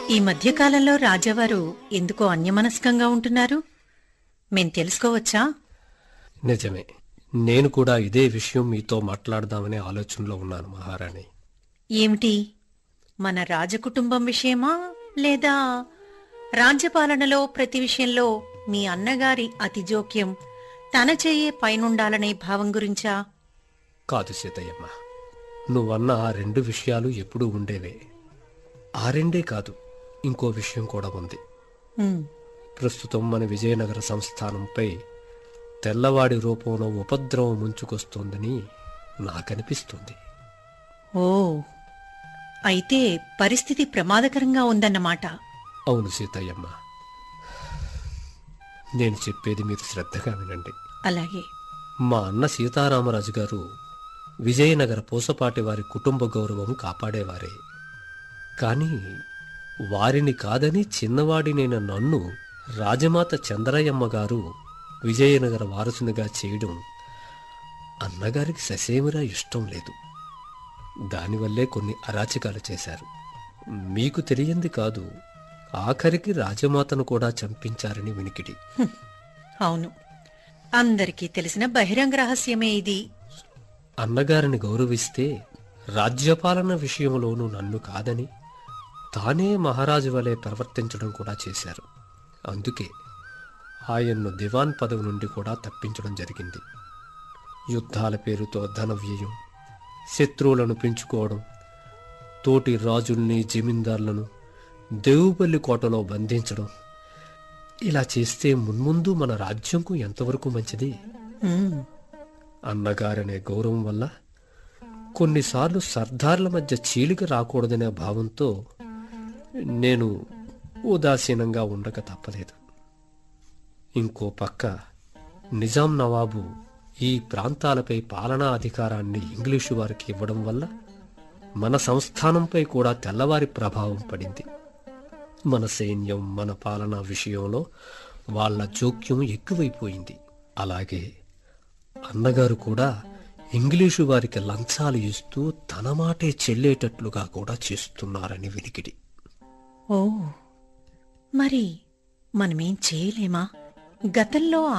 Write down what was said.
ఈ మధ్యకాలంలో రాజావారు ఎందుకో అన్యమనస్కంగా ఉంటున్నారు మేం తెలుసుకోవచ్చా నిజమే నేను కూడా ఇదే విషయం మీతో మాట్లాడదామనే ఆలోచనలో ఉన్నాను మహారాణి ఏమిటి మన రాజకుటుంబం విషయమా లేదా రాజ్యపాలనలో ప్రతి విషయంలో మీ అన్నగారి అతి జోక్యం తన చెయ్యే పైనుండాలనే భావం గురించా కాదు సీతయ్యమ్మ నువ్వన్న ఆ రెండు విషయాలు ఎప్పుడూ ఉండేవే ఆ రెండే కాదు ఇంకో విషయం కూడా ఉంది ఉమ్, ప్రస్తుతం మన విజయనగర సంస్థానంపై తెల్లవాడి రూపంలో ఉపద్రవం ముంచుకొస్తోందని నాకనిపిస్తుంది ఓ అయితే పరిస్థితి ప్రమాదకరంగా ఉందన్నమాట అవును సీతయ్యమ్మ నేను చెప్పేది మీరు శ్రద్ధగా వినండి అలాగే మా అన్న సీతారామరాజు గారు విజయనగర పూసపాటి వారి కుటుంబ గౌరవం కాపాడేవారే కానీ వారిని కాదని చిన్నవాడినైన నన్ను రాజమాత చంద్రయ్యమ్మ గారు విజయనగర వారసునిగా చేయడం అన్నగారికి ససేమిరా ఇష్టం లేదు దానివల్లే కొన్ని అరాచకాలు చేశారు మీకు తెలియంది కాదు ఆఖరికి రాజమాతను కూడా చంపించారని వినికిడి అవును అందరికీ తెలిసిన బహిరంగ రహస్యమే ఇది అన్నగారిని గౌరవిస్తే రాజ్యపాలన విషయంలోనూ నన్ను కాదని తానే మహారాజు వలె ప్రవర్తించడం కూడా చేశారు అందుకే ఆయన్ను దివాన్ పదవి నుండి కూడా తప్పించడం జరిగింది యుద్ధాల పేరుతో ధన వ్యయం శత్రువులను పెంచుకోవడం తోటి రాజుల్ని జమీందారులను దేవుపల్లి కోటలో బంధించడం ఇలా చేస్తే మున్ముందు మన రాజ్యంకు ఎంతవరకు మంచిది ఉమ్, అన్నగారనే గౌరవం వల్ల కొన్నిసార్లు సర్దార్ల మధ్య చీలిక రాకూడదనే భావంతో నేను ఉదాసీనంగా ఉండక తప్పలేదు ఇంకో పక్క నిజాం నవాబు ఈ ప్రాంతాలపై పాలనా అధికారాన్ని ఇంగ్లీషు వారికి ఇవ్వడం వల్ల మన సంస్థానంపై కూడా తెల్లవారి ప్రభావం పడింది మన సైన్యం మన పాలనా విషయంలో వాళ్ళ జోక్యం ఎక్కువైపోయింది అలాగే అన్నగారు కూడా ఇంగ్లీషు వారికి లంచాలు ఇస్తూ తన మాటే చెల్లేటట్లుగా కూడా చేస్తున్నారని వినికిడి ఓ మరి మనమేం చేయలేమా గతంలో